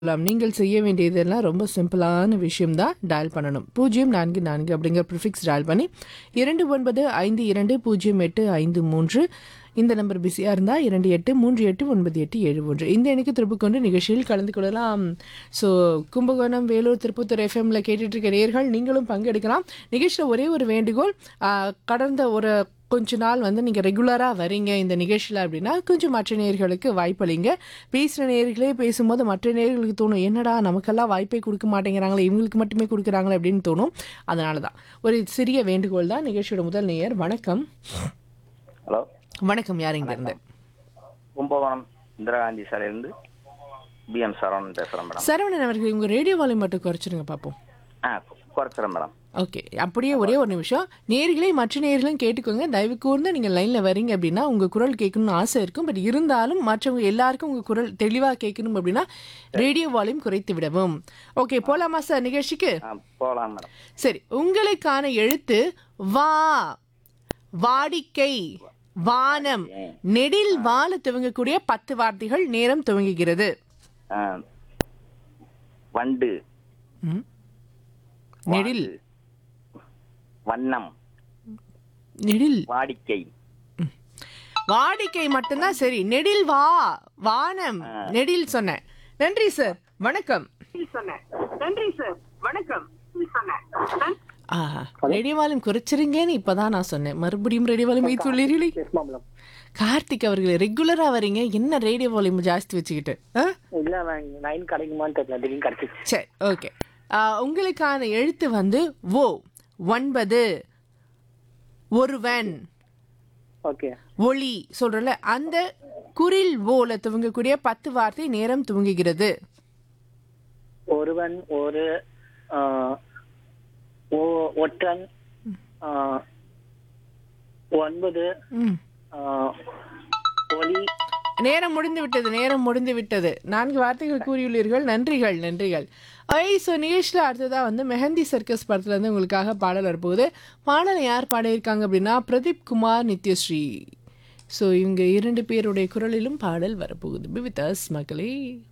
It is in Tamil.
சொல்லலாம். நீங்கள் செய்ய வேண்டியதெல்லாம் ரொம்ப சிம்பிளான விஷயம் தான் டயல் பண்ணணும். 044 அப்படிங்கிற ப்ரிஃபிக்ஸ் டயல் பண்ணி 29520853 இந்த நம்பர் பிஸியாக இருந்தால் 28389871 இந்த எண்ணுக்கு திருப்பி கொண்டு நிகழ்ச்சியில் கலந்து கொள்ளலாம் ஸோ கும்பகோணம் வேலூர் திருப்பத்தூர் எஃப்எம்ல கேட்டுட்டு இருக்க நேர்கள் நீங்களும் பங்கெடுக்கலாம் நிகழ்ச்சியில் ஒரே ஒரு வேண்டுகோள் ஆ, கடந்த ஒரு கொஞ்ச நாள் வந்து நீங்கள் ரெகுலராக வரீங்க இந்த நிகழ்ச்சியில் அப்படின்னா கொஞ்சம் மற்ற நேர்களுக்கு வாய்ப்பளிங்க பேசுகிற நேர்களே பேசும்போது மற்ற நேர்களுக்கு தோணும் என்னடா நமக்கெல்லாம் வாய்ப்பே கொடுக்க மாட்டேங்கிறாங்களே இவங்களுக்கு மட்டுமே கொடுக்குறாங்களே அப்படின்னு தோணும் அதனால தான் ஒரு சிறிய வேண்டுகோள் தான் நிகழ்ச்சியோட முதல் நேயர் வணக்கம் ஹலோ வணக்கம் யார் இங்க இருந்து கும்பகோணம் இந்திரா காந்தி சாலையிலேருந்து பிஎம் சரவணன் பேசுகிறேன் மேடம் சரவணன் அவர்கள் உங்கள் ரேடியோ வால்யூம் மட்டும் குறைச்சிருங்க பார்ப்போம் ஆ குறைச்சிறேன் மேடம் ஓகே அப்படியே ஒரே ஒரு நிமிஷம் நேர்களே மற்ற நேர்களும் கேட்டுக்கோங்க தயவு கூர்ந்து நீங்கள் லைனில் வரீங்க அப்படின்னா உங்கள் குரல் கேட்கணும்னு ஆசை இருக்கும் பட் இருந்தாலும் மற்றவங்க எல்லாருக்கும் உங்கள் குரல் தெளிவாக கேட்கணும் அப்படின்னா ரேடியோ வால்யூம் குறைத்து விடவும் ஓகே போலாமா சார் நிகழ்ச்சிக்கு ஆ போகலாம் மேடம் சரி உங்களுக்கான எழுத்து வா வாடிக்கை வானம் நெடில் வாழ துவங்கக்கூடிய பத்து வார்த்தைகள் நேரம் துவங்குகிறது ஆ, வண்டு ம். நெடில் வாண்டு, வண்ணம் நெடில் வாடிக்கை வாடிக்கை மட்டும்தான் சரி நெடில் வா வானம் நெடில் சொன்னேன் நன்றி சார் வணக்கம் ரெடி வால்யூம் குறைச்சிருங்கன்னு இப்பதான் நான் சொன்னேன் மறுபடியும் ரெடி வால்யூம் வைத்துள்ளீர்களே கார்த்திக் அவர்களே ரெகுலரா வரீங்க என்ன ரேடியோ வால்யூம் ஜாஸ்தி வச்சுக்கிட்டு ஆ? இல்ல நான் நைன் கிடைக்குமான்னு தெரியல திடீர்னு கிடைச்சிச்சு சரி ஓகே உங்களுக்கான எழுத்து வந்து ஓ ஒன்பது ஒருவன் ஓகே ஒளி சொல்றல அந்த குரில் ஓல துவங்கக்கூடிய பத்து வார்த்தை நேரம் துவங்குகிறது ஒருவன் ஒரு ஆஹ், ஓ- ஒற்றன் ஆஹ், ஒன்பது ம் ஆஹ், ஒளி நேரம் முடிந்து விட்டது நேரம் முடிந்து விட்டது நான்கு வார்த்தைகள் கூறியுள்ளீர்கள் நன்றிகள் நன்றிகள் ஐ ஸோ நிகழ்ச்சியில் அடுத்ததாக வந்து மெஹந்தி சர்க்கஸ் படத்துலேருந்து உங்களுக்காக பாடல் வரப்போகுது பாடலை யார் பாடியிருக்காங்க அப்படின்னா பிரதீப் குமார் நித்யஸ்ரீ ஸோ இவங்க இரண்டு பேருடைய குரலிலும் பாடல் வரப்போகுது வித் அஸ் மக்களே